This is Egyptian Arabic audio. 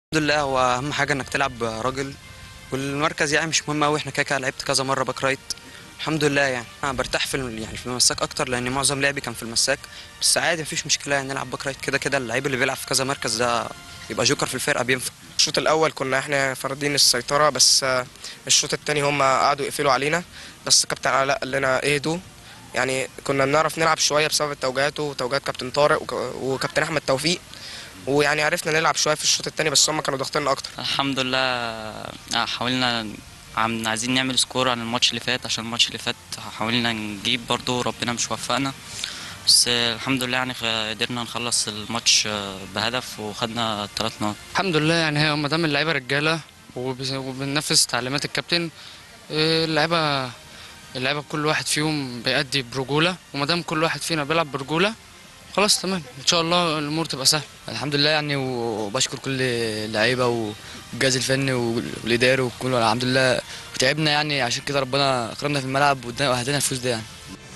الحمد لله هو اهم حاجه انك تلعب راجل والمركز يعني مش مهم قوي احنا كده كده لعبت كذا مره باك رايت الحمد لله يعني انا برتاح في الم- يعني في المساك اكتر لان معظم لعبي كان في المساك بس عادي مفيش مشكله يعني نلعب باك رايت كده كده اللعيب اللي بيلعب في كذا مركز ده يبقى جوكر في الفرقه بينفع الشوط الاول كنا احنا فاردين السيطره بس آه، الشوط الثاني هم قعدوا يقفلوا علينا بس كابتن علاء قال لنا اهدوا يعني كنا بنعرف نلعب شويه بسبب التوجيهات وتوجيهات كابتن طارق وك- وكابتن احمد توفيق ويعني عرفنا نلعب شويه في الشوط الثاني بس هم كانوا ضاغطيننا اكتر الحمد لله آه، حاولنا عم عايزين نعمل سكور عن الماتش اللي فات عشان الماتش اللي فات حاولنا نجيب برضو ربنا مش وفقنا بس آه، الحمد لله يعني خ- قدرنا نخلص الماتش آه، بهدف وخدنا الثلاث نقط الحمد لله يعني هي ما دام اللعيبه رجاله وبس- وبننفذ تعليمات الكابتن إيه، اللعيبه اللعيبه كل واحد فيهم بيأدي برجوله وما دام كل واحد فينا بيلعب برجوله خلاص تمام ان شاء الله الامور تبقى سهله الحمد لله يعني وبشكر كل اللعيبه والجهاز الفني والاداري وكل الحمد لله وتعبنا يعني عشان كده ربنا اكرمنا في الملعب وادانا وهدانا الفوز ده يعني